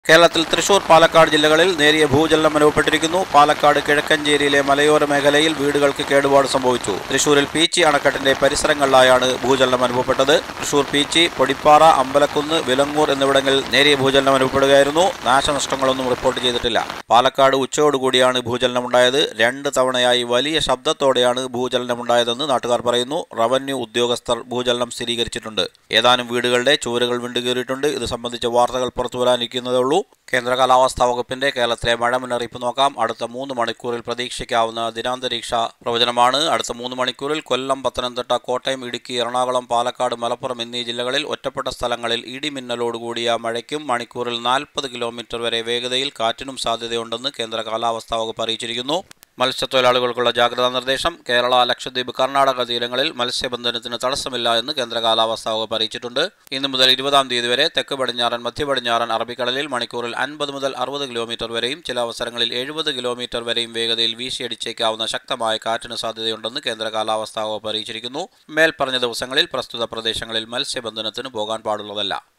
കേരളത്തിൽ തൃശൂർ പാലക്കാട് ജില്ലകളിൽ നേരിയ ഭൂചലനം അനുഭവപ്പെട്ടിരിക്കുന്നു പാലക്കാട് കിഴക്കഞ്ചേരിയിലെ മലയോര മേഖലയിൽ വീടുകൾക്ക് കേടുപാട് സംഭവിച്ചു തൃശൂരിൽ പീച്ചി അണക്കെട്ടിന്റെ പരിസരങ്ങളിലായാണ് ഭൂചലനം അനുഭവപ്പെട്ടത് തൃശൂർ പീച്ചി പൊടിപ്പാറ അമ്പലക്കുന്ന് വിലങ്ങൂർ എന്നിവിടങ്ങളിൽ നേരിയ ഭൂചലനം അനുഭവപ്പെടുകയായിരുന്നു നാശനഷ്ടങ്ങളൊന്നും റിപ്പോർട്ട് ചെയ്തിട്ടില്ല പാലക്കാട് ഉച്ചയോടുകൂടിയാണ് ഭൂചലനമുണ്ടായത് രണ്ട് തവണയായി വലിയ ശബ്ദത്തോടെയാണ് ഭൂചലനമുണ്ടായതെന്ന് നാട്ടുകാർ പറയുന്നു റവന്യൂ ഉദ്യോഗസ്ഥർ ഭൂചലനം സ്ഥിരീകരിച്ചിട്ടുണ്ട് ഏതാനും വീടുകളുടെ ചുവരുകൾ വിണ്ടുകീറിയിട്ടുണ്ട് ഇത് സംബന്ധിച്ച വാർത്തകൾ പുറത്തുവരാനിരിക്കുന്നതേ ഉള്ളൂ കേന്ദ്ര കാലാവസ്ഥാ വകുപ്പിന്റെ കേരളത്തിലെ മഴ മുന്നറിയിപ്പ് നോക്കാം അടുത്ത മൂന്ന് മണിക്കൂറിൽ പ്രതീക്ഷിക്കാവുന്ന ദിനാന്തരീക്ഷ പ്രവചനമാണ് അടുത്ത മൂന്ന് മണിക്കൂറിൽ കൊല്ലം പത്തനംതിട്ട കോട്ടയം ഇടുക്കി എറണാകുളം പാലക്കാട് മലപ്പുറം എന്നീ ജില്ലകളിൽ ഒറ്റപ്പെട്ട സ്ഥലങ്ങളിൽ ഇടിമിന്നലോടുകൂടിയ മഴയ്ക്കും മണിക്കൂറിൽ നാൽപ്പത് കിലോമീറ്റർ വരെ വേഗതയിൽ കാറ്റിനും സാധ്യതയുണ്ടെന്ന് കേന്ദ്ര കാലാവസ്ഥാ വകുപ്പ് അറിയിച്ചിരിക്കുന്നു മത്സ്യത്തൊഴിലാളികൾക്കുള്ള ജാഗ്രതാ നിർദ്ദേശം കേരള ലക്ഷദ്വീപ് കർണാടക തീരങ്ങളിൽ മത്സ്യബന്ധനത്തിന് തടസ്സമില്ല എന്ന് കേന്ദ്ര കാലാവസ്ഥാ വകുപ്പ് അറിയിച്ചിട്ടുണ്ട് ഇന്നു മുതൽ ഇരുപതാം തീയതി വരെ തെക്ക് പടിഞ്ഞാറൻ മധ്യ പടിഞ്ഞാറൻ അറബിക്കടലിൽ മണിക്കൂറിൽ അൻപത് മുതൽ അറുപത് കിലോമീറ്റർ വരെയും ചില അവസരങ്ങളിൽ എഴുപത് കിലോമീറ്റർ വരെയും വേഗതയിൽ വീശിയടിച്ചേക്കാവുന്ന ശക്തമായ കാറ്റിന് സാധ്യതയുണ്ടെന്ന് കേന്ദ്ര കാലാവസ്ഥാ വകുപ്പ് അറിയിച്ചിരിക്കുന്നു മേൽപ്പറഞ്ഞ ദിവസങ്ങളിൽ പ്രസ്തുത പ്രദേശങ്ങളിൽ മത്സ്യബന്ധനത്തിന് പോകാൻ പാടുള്ളതല്ല